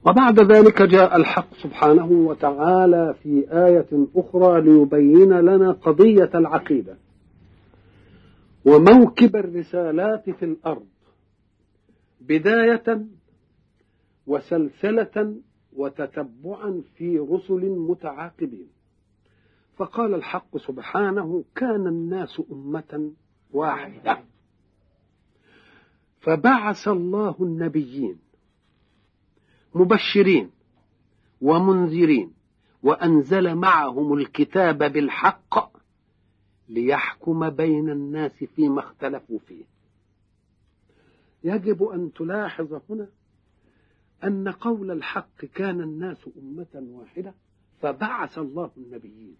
وبعد ذلك جاء الحق سبحانه وتعالى في آية أخرى ليبين لنا قضية العقيدة وموكب الرسالات في الأرض بداية وسلسلة وتتبعا في رسل متعاقبين فقال الحق سبحانه كان الناس أمة واحدة فبعث الله النبيين مبشرين ومنذرين وأنزل معهم الكتاب بالحق ليحكم بين الناس فيما اختلفوا فيه يجب أن تلاحظ هنا أن قول الحق كان الناس أمة واحدة فبعث الله النبيين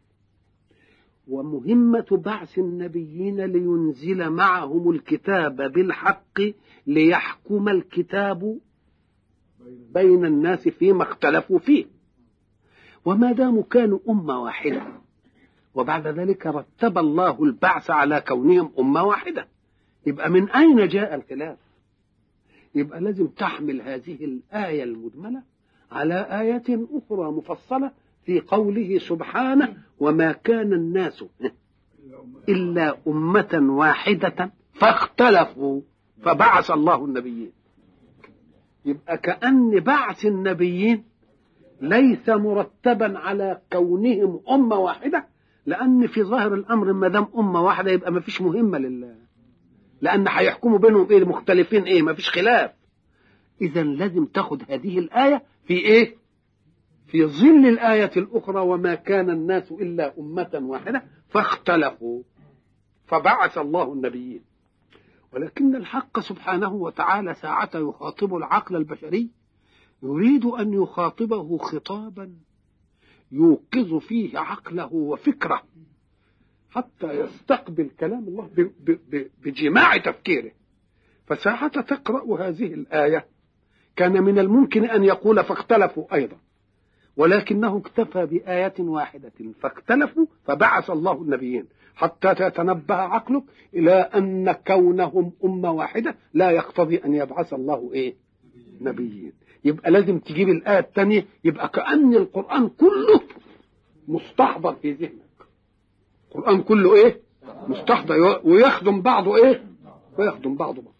ومهمة بعث النبيين لينزل معهم الكتاب بالحق ليحكم الكتاب بين الناس فيما اختلفوا فيه وما داموا كانوا أمة واحدة وبعد ذلك رتب الله البعث على كونهم أمة واحدة يبقى من أين جاء الخلاف يبقى لازم تحمل هذه الآية المجملة على آية أخرى مفصلة في قوله سبحانه وما كان الناس إلا أمة واحدة فاختلفوا فبعث الله النبيين يبقى كأن بعث النبيين ليس مرتبا على كونهم أمة واحدة لأن في ظاهر الأمر ما دام أمة واحدة يبقى ما فيش مهمة لله لأن هيحكموا بينهم إيه مختلفين إيه ما فيش خلاف إذا لازم تاخد هذه الآية في إيه في ظل الآية الأخرى وما كان الناس إلا أمة واحدة فاختلفوا فبعث الله النبيين ولكن الحق سبحانه وتعالى ساعة يخاطب العقل البشري يريد أن يخاطبه خطابا يوقظ فيه عقله وفكره حتى يستقبل كلام الله بجماع تفكيره فساعة تقرأ هذه الآية كان من الممكن أن يقول فاختلفوا أيضا ولكنه اكتفى بآية واحدة فاختلفوا فبعث الله النبيين حتى تتنبه عقلك إلى أن كونهم أمة واحدة لا يقتضي أن يبعث الله إيه نبيين يبقى لازم تجيب الآية الثانية يبقى كأن القرآن كله مستحضر في ذهنك القرآن كله إيه مستحضر ويخدم بعضه إيه ويخدم بعضه بعض.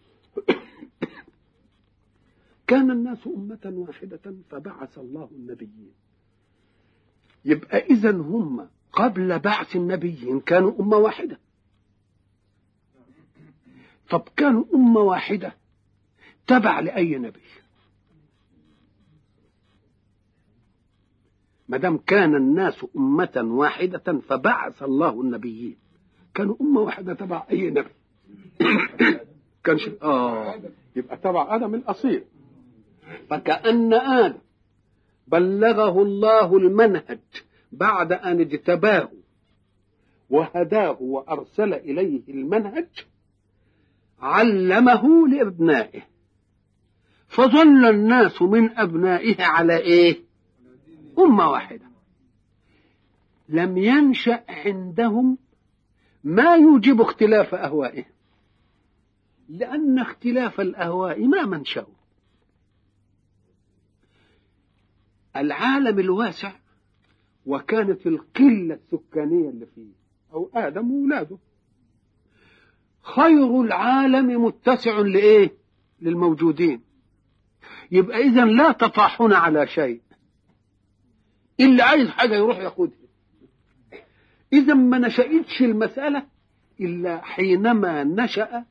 كان الناس أمة واحدة فبعث الله النبيين يبقى إذا هم قبل بعث النبيين كانوا أمة واحدة طب كانوا أمة واحدة تبع لأي نبي ما دام كان الناس أمة واحدة فبعث الله النبيين كانوا أمة واحدة تبع أي نبي كانش آه يبقى تبع آدم الأصيل فكأن آدم بلغه الله المنهج بعد أن اجتباه وهداه وأرسل إليه المنهج علمه لأبنائه فظل الناس من أبنائه على إيه أمة واحدة لم ينشأ عندهم ما يوجب اختلاف أهوائهم لأن اختلاف الأهواء ما منشأه العالم الواسع وكانت القلة السكانية اللي فيه أو آدم وولاده خير العالم متسع لإيه للموجودين يبقى إذا لا تطاحن على شيء اللي عايز حاجة يروح ياخدها إذا ما نشأتش المسألة إلا حينما نشأ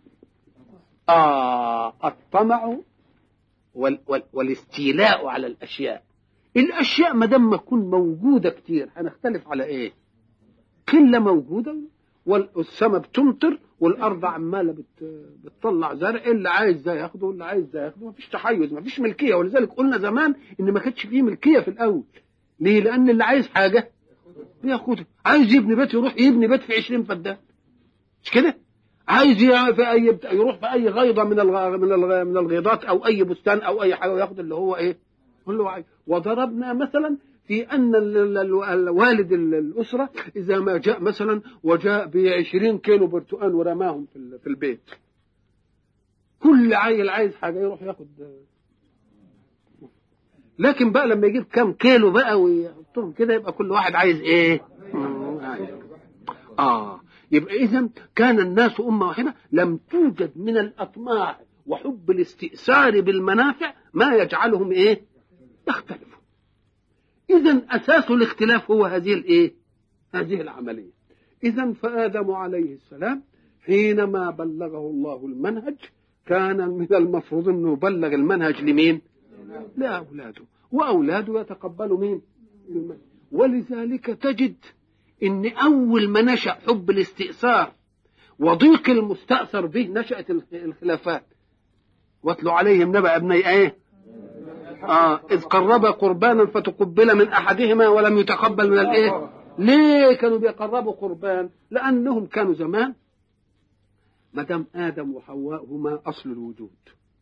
آه الطمع وال وال والاستيلاء على الأشياء الأشياء ما دام تكون موجودة كتير هنختلف على إيه؟ قلة موجودة والسماء بتمطر والأرض عمالة بت... بتطلع زرع اللي عايز ده ياخده واللي عايز ده ياخده مفيش تحيز مفيش ملكية ولذلك قلنا زمان إن ما كانش فيه ملكية في الأول ليه؟ لأن اللي عايز حاجة بياخدها عايز يبني بيت يروح يبني بيت في 20 فدان مش كده؟ عايز في اي يروح في اي غيضه من الغ... من الغ... من الغيضات او اي بستان او اي حاجه وياخد اللي هو ايه؟ اللي هو عايز وضربنا مثلا في ان الوالد الاسره اذا ما جاء مثلا وجاء ب 20 كيلو برتقال ورماهم في في البيت كل عيل عايز حاجه يروح ياخد لكن بقى لما يجيب كام كيلو بقى ويحطهم كده يبقى كل واحد عايز ايه عايز. اه يبقى اذا كان الناس امه واحده لم توجد من الاطماع وحب الاستئثار بالمنافع ما يجعلهم ايه يختلفوا اذا اساس الاختلاف هو هذه الايه هذه العمليه اذا فادم عليه السلام حينما بلغه الله المنهج كان من المفروض انه يبلغ المنهج لمين لاولاده واولاده يتقبلوا مين المنهج ولذلك تجد ان اول ما نشا حب الاستئثار وضيق المستأثر به نشأت الخلافات واتلوا عليهم نبأ ابني ايه آه إذ قربا قربانا فتقبل من أحدهما ولم يتقبل من الإيه؟ ليه كانوا بيقربوا قربان؟ لأنهم كانوا زمان ما دام آدم وحواء هما أصل الوجود.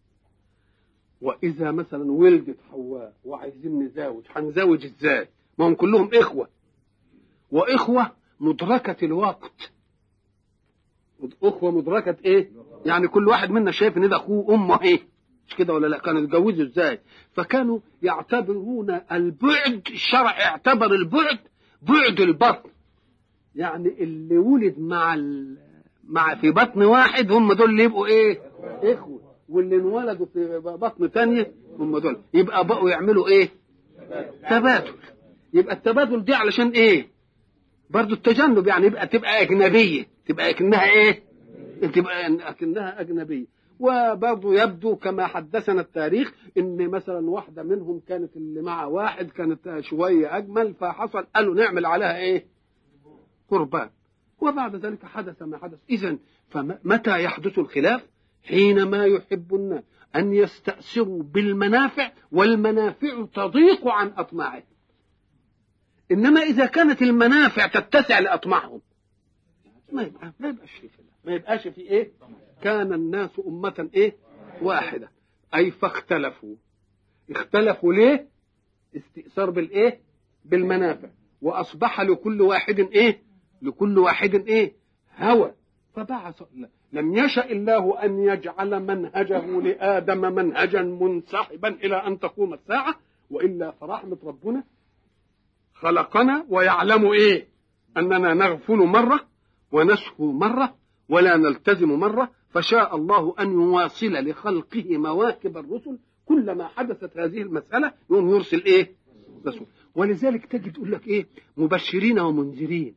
وإذا مثلا ولدت حواء وعايزين نزاوج، هنزاوج إزاي؟ ما هم كلهم إخوة. وإخوة مدركة الوقت. أخوة مدركة إيه؟ يعني كل واحد منا شايف إن ده أخوه أمه إيه؟ مش كده ولا لا كانوا يتجوزوا ازاي فكانوا يعتبرون البعد الشرع اعتبر البعد بعد البطن يعني اللي ولد مع ال... مع في بطن واحد هم دول اللي يبقوا ايه اخوه واللي انولدوا في بطن تانية هم دول يبقى بقوا يعملوا ايه تبادل يبقى التبادل دي علشان ايه برضو التجنب يعني يبقى تبقى اجنبيه تبقى اكنها ايه تبقى اكنها اجنبيه وبرضه يبدو كما حدثنا التاريخ ان مثلا واحده منهم كانت اللي مع واحد كانت شويه اجمل فحصل قالوا نعمل عليها ايه؟ قربان وبعد ذلك حدث ما حدث اذا فمتى يحدث الخلاف؟ حينما يحب الناس ان يستأثروا بالمنافع والمنافع تضيق عن اطماعهم انما اذا كانت المنافع تتسع لاطماعهم ما يبقى ما يبقاش في ما يبقاش في ايه؟ كان الناس أمة إيه؟ واحدة أي فاختلفوا اختلفوا ليه؟ استئثار بالإيه؟ بالمنافع وأصبح لكل واحد إيه؟ لكل واحد إيه؟ هوى فبعث لم يشأ الله أن يجعل منهجه لآدم منهجا منسحبا إلى أن تقوم الساعة وإلا فرحمة ربنا خلقنا ويعلم إيه؟ أننا نغفل مرة ونسهو مرة ولا نلتزم مرة فشاء الله أن يواصل لخلقه مواكب الرسل كلما حدثت هذه المسألة يوم يرسل إيه رسول ولذلك تجد يقول لك إيه مبشرين ومنذرين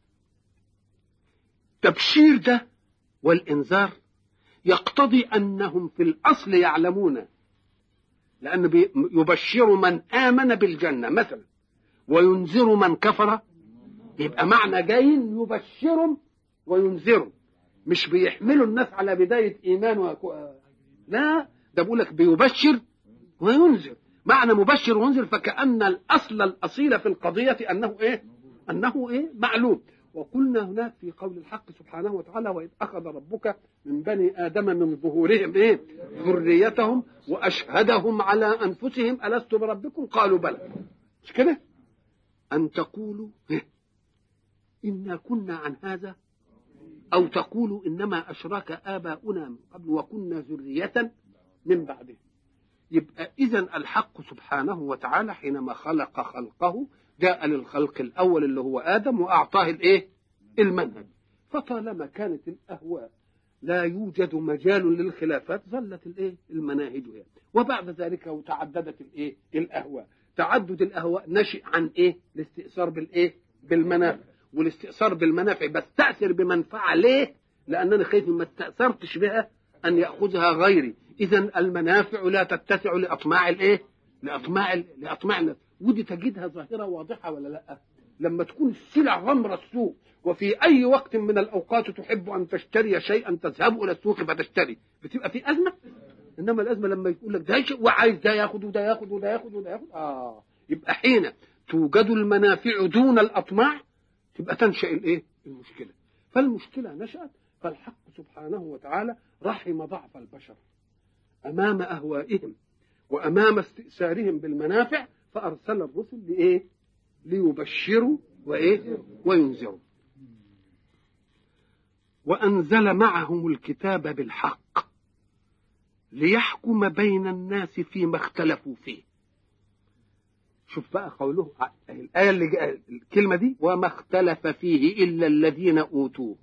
تبشير ده والإنذار يقتضي أنهم في الأصل يعلمون لأنه يبشر من آمن بالجنة مثلا وينذر من كفر يبقى معنى جايين يبشرهم وينذرهم مش بيحملوا الناس على بداية إيمان وكو... لا ده بيقول لك بيبشر وينذر معنى مبشر وينذر فكأن الأصل الأصيل في القضية أنه إيه؟ أنه إيه؟ معلوم وقلنا هناك في قول الحق سبحانه وتعالى وإذ أخذ ربك من بني آدم من ظهورهم إيه؟ ذريتهم وأشهدهم على أنفسهم ألست بربكم؟ قالوا بلى مش كده؟ أن تقولوا إيه؟ إنا كنا عن هذا أو تقولوا إنما أشرك آباؤنا من قبل وكنا ذرية من بعده يبقى إذا الحق سبحانه وتعالى حينما خلق خلقه جاء للخلق الأول اللي هو آدم وأعطاه الإيه؟ المنهج فطالما كانت الأهواء لا يوجد مجال للخلافات ظلت الإيه؟ المناهج يعني. وبعد ذلك وتعددت الإيه؟ الأهواء تعدد الأهواء نشئ عن إيه؟ الاستئثار بالإيه؟ بالمنافع والاستئثار بالمنافع بستأثر بمنفعة ليه؟ لأنني خايف ما استأثرتش بها أن يأخذها غيري إذا المنافع لا تتسع لأطماع الإيه؟ لأطماع لأطماع الناس ودي تجدها ظاهرة واضحة ولا لا؟ لما تكون السلع غمر السوق وفي أي وقت من الأوقات تحب أن تشتري شيئا تذهب إلى السوق فتشتري بتبقى في أزمة إنما الأزمة لما يقول لك ده شيء وعايز ده ياخد وده ياخد وده ياخد وده ياخد آه يبقى حين توجد المنافع دون الأطماع تبقى تنشأ الايه؟ المشكلة. فالمشكلة نشأت فالحق سبحانه وتعالى رحم ضعف البشر أمام أهوائهم وأمام استئثارهم بالمنافع فأرسل الرسل لإيه؟ ليبشروا وإيه؟ وينذروا. وأنزل معهم الكتاب بالحق ليحكم بين الناس فيما اختلفوا فيه. شوف بقى قوله الآية اللي جاء الكلمة دي وما اختلف فيه إلا الذين أوتوه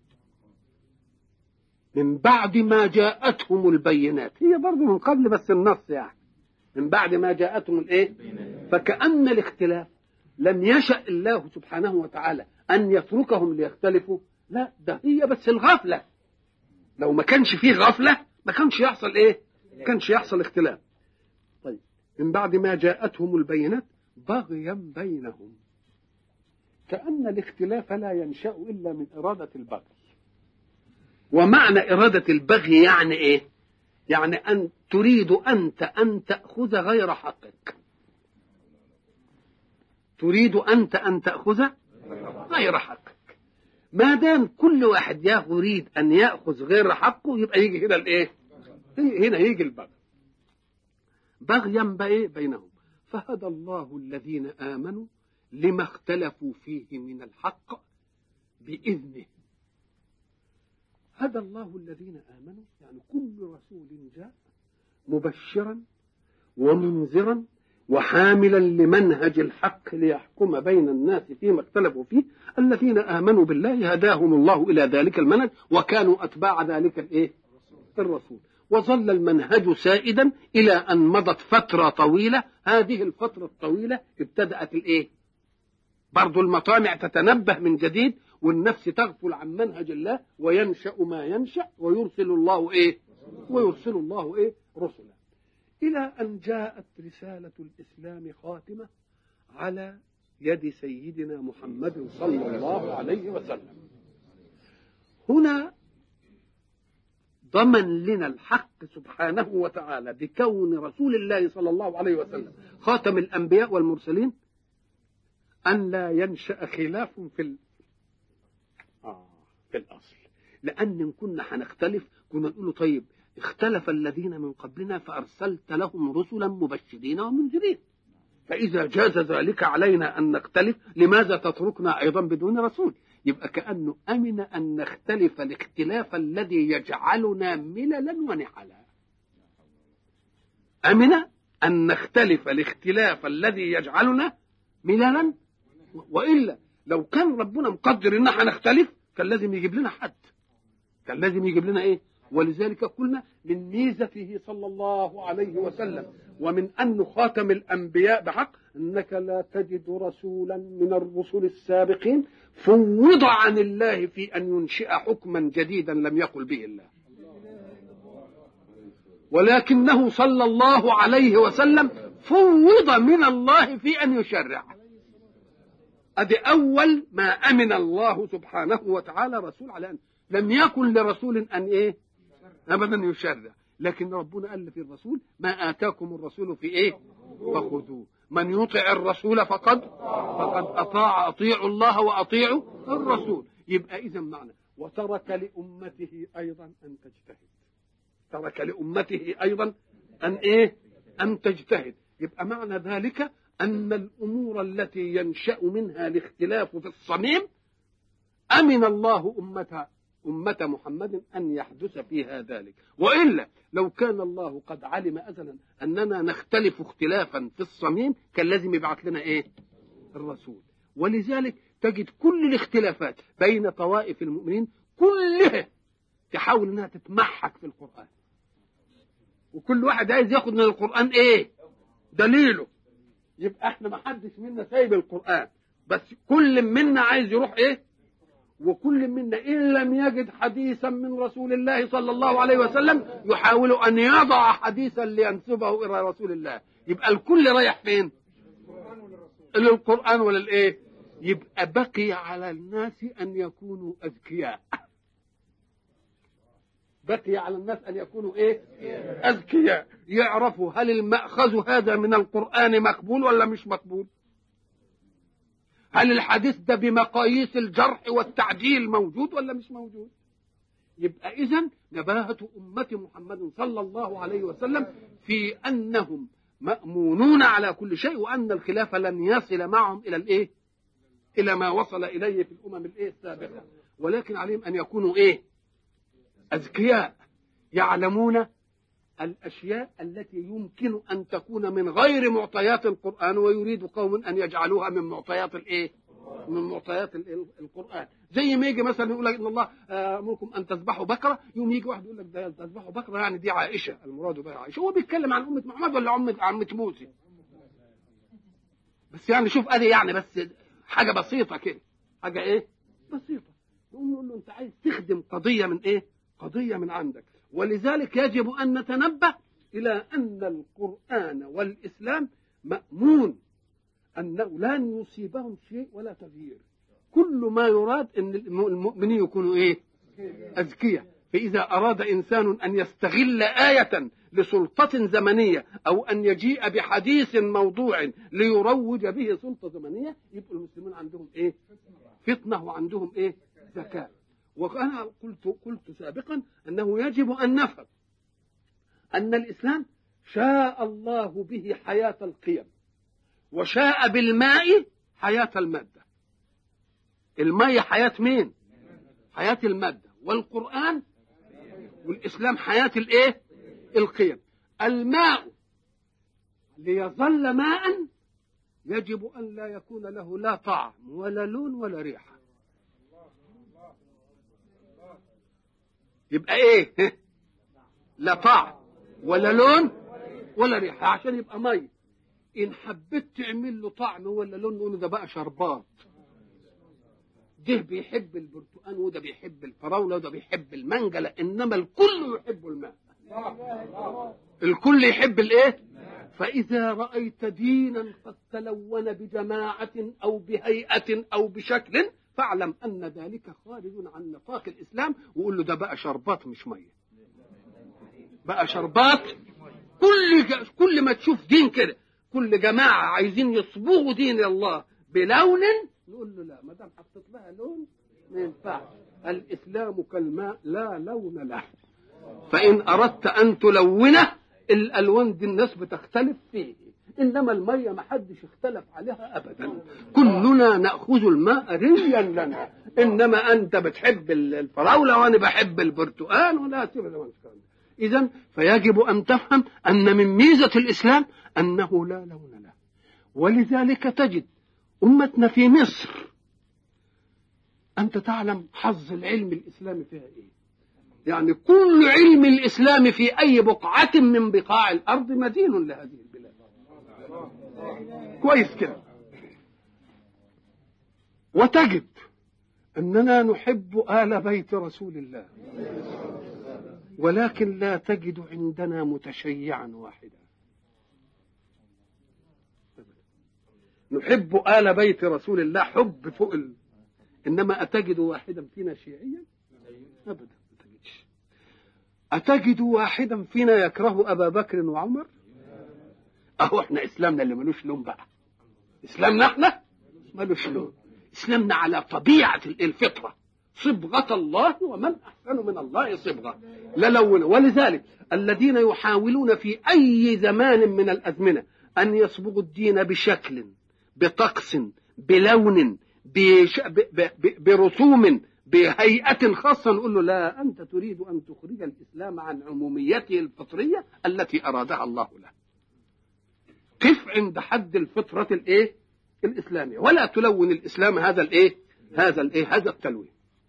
من بعد ما جاءتهم البينات هي برضه من قبل بس النص يعني من بعد ما جاءتهم الايه فكأن الاختلاف لم يشأ الله سبحانه وتعالى أن يتركهم ليختلفوا لا ده هي بس الغفلة لو ما كانش فيه غفلة ما كانش يحصل ايه ما كانش يحصل اختلاف طيب من بعد ما جاءتهم البينات بغيا بينهم كأن الاختلاف لا ينشأ إلا من إرادة البغي ومعنى إرادة البغي يعني إيه يعني أن تريد أنت أن تأخذ غير حقك تريد أنت أن تأخذ غير حقك ما دام كل واحد يريد أن يأخذ غير حقه يبقى يجي هنا الإيه هنا يجي البغي بغيا بينهم فهدى الله الذين آمنوا لما اختلفوا فيه من الحق بإذنه هدى الله الذين آمنوا يعني كل رسول جاء مبشرا ومنذرا وحاملا لمنهج الحق ليحكم بين الناس فيما اختلفوا فيه الذين آمنوا بالله هداهم الله إلى ذلك المنهج وكانوا أتباع ذلك الإيه؟ الرسول وظل المنهج سائدا إلى أن مضت فترة طويلة هذه الفترة الطويلة ابتدأت الإيه؟ برضو المطامع تتنبه من جديد والنفس تغفل عن منهج الله وينشأ ما ينشأ ويرسل الله إيه؟ ويرسل الله إيه؟ رسلا إلى أن جاءت رسالة الإسلام خاتمة على يد سيدنا محمد صلى الله عليه وسلم هنا ضمن لنا الحق سبحانه وتعالى بكون رسول الله صلى الله عليه وسلم خاتم الأنبياء والمرسلين أن لا ينشأ خلاف في ال... آه في الأصل لأن إن كنا هنختلف كنا نقول طيب اختلف الذين من قبلنا فأرسلت لهم رسلا مبشرين ومنذرين فإذا جاز ذلك علينا أن نختلف لماذا تتركنا أيضا بدون رسول يبقى كأنه أمن أن نختلف الاختلاف الذي يجعلنا مللا ونحلا أمن أن نختلف الاختلاف الذي يجعلنا مللا وإلا لو كان ربنا مقدر إن احنا نختلف كان لازم يجيب لنا حد كان لازم يجيب لنا إيه ولذلك قلنا من ميزته صلى الله عليه وسلم ومن أنه خاتم الأنبياء بحق أنك لا تجد رسولا من الرسل السابقين فوض عن الله في أن ينشئ حكما جديدا لم يقل به الله ولكنه صلى الله عليه وسلم فوض من الله في أن يشرع أدي أول ما أمن الله سبحانه وتعالى رسول على أن لم يكن لرسول أن إيه أبدا يشرع لكن ربنا قال في الرسول ما آتاكم الرسول في إيه فخذوه من يطع الرسول فقد فقد أطاع أطيعوا الله وأطيعوا الرسول يبقى إذا معنى وترك لأمته أيضا أن تجتهد ترك لأمته أيضا أن إيه أن تجتهد يبقى معنى ذلك أن الأمور التي ينشأ منها الاختلاف في الصميم أمن الله أمة أمة محمد أن يحدث فيها ذلك وإلا لو كان الله قد علم أزلا أننا نختلف اختلافا في الصميم كان لازم يبعث لنا إيه الرسول ولذلك تجد كل الاختلافات بين طوائف المؤمنين كلها تحاول انها تتمحك في القرآن وكل واحد عايز ياخد من القرآن ايه دليله يبقى احنا ما حدش منا سايب القرآن بس كل منا عايز يروح ايه وكل منا إن لم يجد حديثا من رسول الله صلى الله عليه وسلم يحاول أن يضع حديثا لينسبه إلى رسول الله يبقى الكل رايح فين للقرآن ولا الإيه يبقى بقي على الناس أن يكونوا أذكياء بقي على الناس أن يكونوا إيه أذكياء يعرفوا هل المأخذ هذا من القرآن مقبول ولا مش مقبول هل الحديث ده بمقاييس الجرح والتعديل موجود ولا مش موجود يبقى إذا نباهة أمة محمد صلى الله عليه وسلم في أنهم مأمونون على كل شيء وأن الخلاف لن يصل معهم إلى الإيه إلى ما وصل إليه في الأمم الإيه السابقة ولكن عليهم أن يكونوا إيه أذكياء يعلمون الأشياء التي يمكن أن تكون من غير معطيات القرآن ويريد قوم أن يجعلوها من معطيات الإيه؟ من معطيات القرآن زي ما يجي مثلا يقول لك إن الله أمركم أن تذبحوا بقرة يوم يجي واحد يقول لك ده تذبحوا بقرة يعني دي عائشة المراد بها عائشة هو بيتكلم عن أمة محمد ولا أمة عمة موسى بس يعني شوف أدي يعني بس حاجة بسيطة كده حاجة إيه؟ بسيطة نقول له أنت عايز تخدم قضية من إيه؟ قضية من عندك ولذلك يجب أن نتنبه إلى أن القرآن والإسلام مأمون أنه لن يصيبهم شيء ولا تغيير كل ما يراد أن المؤمنين يكونوا إيه أذكياء فإذا أراد إنسان أن يستغل آية لسلطة زمنية أو أن يجيء بحديث موضوع ليروج به سلطة زمنية يبقى المسلمون عندهم إيه فتنة وعندهم إيه ذكاء وأنا قلت قلت سابقا أنه يجب أن نفهم أن الإسلام شاء الله به حياة القيم وشاء بالماء حياة المادة الماء حياة مين حياة المادة والقرآن والإسلام حياة الإيه القيم الماء ليظل ماء يجب أن لا يكون له لا طعم ولا لون ولا ريحة يبقى ايه لا طعم ولا لون ولا ريحه عشان يبقى مي ان حبيت تعمل له طعم ولا لون نقول ده بقى شربات ده بيحب البرتقال وده بيحب الفراوله وده بيحب المانجا انما الكل يحب الماء الكل يحب الايه فاذا رايت دينا قد تلون بجماعه او بهيئه او بشكل فاعلم ان ذلك خارج عن نطاق الاسلام وقول له ده بقى شربات مش ميه بقى شربات كل كل ما تشوف دين كده كل جماعه عايزين يصبغوا دين الله بلون نقول له لا ما دام حطيت لها لون ما ينفعش الاسلام كالماء لا لون له فان اردت ان تلونه الالوان دي الناس بتختلف فيه انما الميه ما حدش اختلف عليها ابدا كلنا ناخذ الماء ريا لنا انما انت بتحب الفراوله وانا بحب البرتقال ولا تبدا اذا فيجب ان تفهم ان من ميزه الاسلام انه لا لون له ولذلك تجد امتنا في مصر انت تعلم حظ العلم الاسلامي فيها ايه يعني كل علم الاسلام في اي بقعه من بقاع الارض مدين لهذه البلاد كويس كده وتجد اننا نحب ال بيت رسول الله ولكن لا تجد عندنا متشيعا واحدا نحب ال بيت رسول الله حب فوق ال... انما اتجد واحدا فينا شيعيا ابدا ما تجدش اتجد واحدا فينا يكره ابا بكر وعمر اهو احنا اسلامنا اللي ملوش لون بقى اسلامنا احنا ملوش لون اسلامنا على طبيعه الفطره صبغه الله ومن احسن من الله صبغه لا لون ولذلك الذين يحاولون في اي زمان من الازمنه ان يصبغوا الدين بشكل بطقس بلون بش... ب... ب... ب... برسوم بهيئة خاصة نقول له لا أنت تريد أن تخرج الإسلام عن عموميته الفطرية التي أرادها الله له قف عند حد الفطرة الايه الإسلامية ولا تلون الإسلام هذا الايه هذا الايه هذا التلوين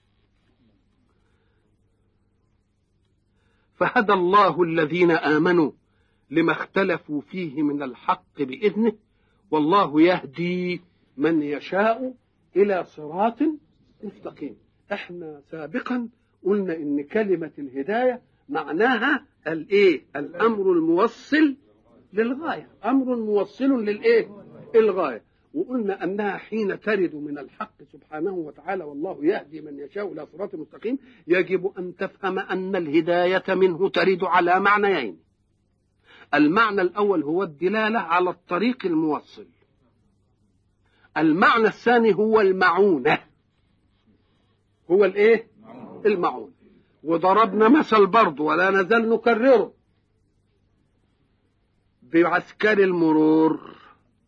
فهدى الله الذين آمنوا لما اختلفوا فيه من الحق بإذنه والله يهدي من يشاء إلى صراط مستقيم احنا سابقا قلنا ان كلمة الهداية معناها الايه الامر الموصل للغاية امر موصل للايه الغاية وقلنا انها حين ترد من الحق سبحانه وتعالى والله يهدي من يشاء الى صراط مستقيم يجب ان تفهم ان الهداية منه ترد على معنيين المعنى الاول هو الدلالة على الطريق الموصل المعنى الثاني هو المعونة هو الايه المعونة وضربنا مثل برضه ولا نزال نكرره بعسكر المرور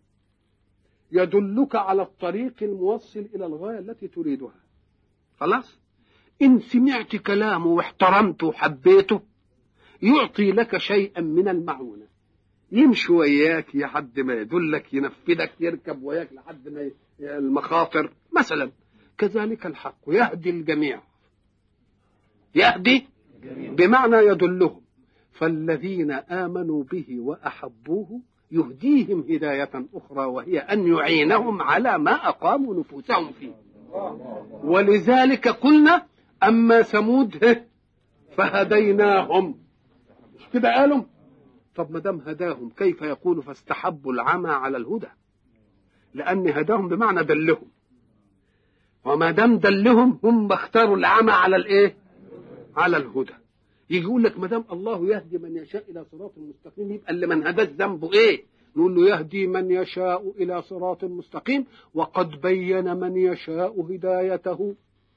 يدلك على الطريق الموصل الى الغايه التي تريدها خلاص ان سمعت كلامه واحترمته وحبيته يعطي لك شيئا من المعونة يمشي وياك لحد ما يدلك ينفذك يركب وياك لحد ما المخاطر مثلا كذلك الحق يهدي الجميع يهدي بمعنى يدلهم فالذين آمنوا به وأحبوه يهديهم هداية أخرى وهي أن يعينهم على ما أقاموا نفوسهم فيه ولذلك قلنا أما ثمود فهديناهم مش كده قالوا طب ما دام هداهم كيف يقول فاستحبوا العمى على الهدى لأن هداهم بمعنى دلهم وما دام دلهم هم اختاروا العمى على الايه على الهدى يجي يقول لك ما دام الله يهدي من يشاء الى صراط مستقيم يبقى اللي من هداه ذنبه ايه نقول له يهدي من يشاء الى صراط مستقيم وقد بين من يشاء هدايته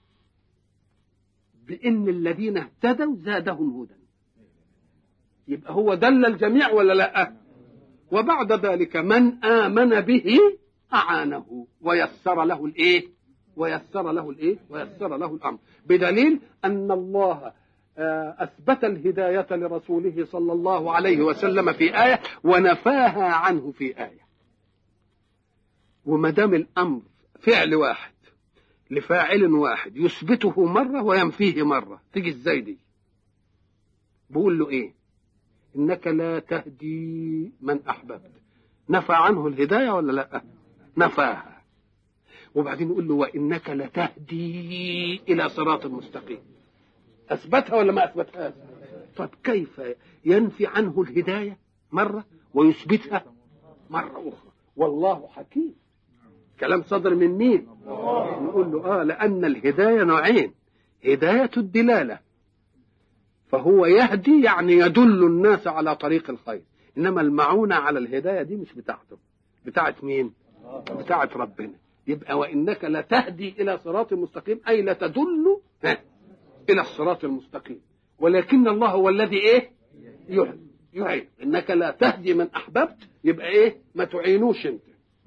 بان الذين اهتدوا زادهم هدى يبقى هو دل الجميع ولا لا وبعد ذلك من امن به اعانه ويسر له الايه ويسر له الايه ويسر له الامر بدليل ان الله اثبت الهدايه لرسوله صلى الله عليه وسلم في ايه ونفاها عنه في ايه وما دام الامر فعل واحد لفاعل واحد يثبته مره وينفيه مره تيجي ازاي دي بقول له ايه انك لا تهدي من احببت نفى عنه الهدايه ولا لا نفاها وبعدين يقول له وانك لتهدي الى صراط مستقيم اثبتها ولا ما اثبتهاش طب كيف ينفي عنه الهدايه مره ويثبتها مره اخرى والله حكيم كلام صدر من مين نقول له اه لان الهدايه نوعين هدايه الدلاله فهو يهدي يعني يدل الناس على طريق الخير انما المعونه على الهدايه دي مش بتاعته بتاعت مين بتاعت ربنا يبقى وانك لتهدي الى صراط مستقيم اي لتدل الى الصراط المستقيم ولكن الله هو الذي ايه يعين يعين انك لا تهدي من احببت يبقى ايه ما تعينوش انت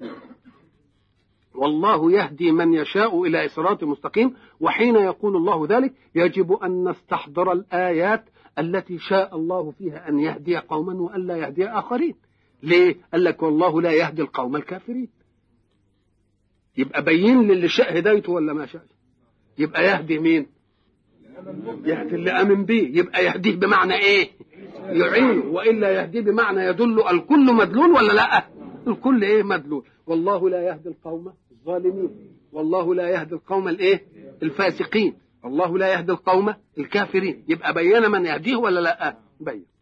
والله يهدي من يشاء الى صراط مستقيم وحين يقول الله ذلك يجب ان نستحضر الايات التي شاء الله فيها ان يهدي قوما والا يهدي اخرين ليه قال لك والله لا يهدي القوم الكافرين يبقى بين للي شاء هدايته ولا ما شاء يبقى يهدي مين يهدي اللي امن به يبقى يهديه بمعنى ايه يعينه والا يهديه بمعنى يدل الكل مدلول ولا لا الكل ايه مدلول والله لا يهدي القوم الظالمين والله لا يهدي القوم الايه الفاسقين والله لا يهدي القوم الكافرين يبقى بين من يهديه ولا لا بين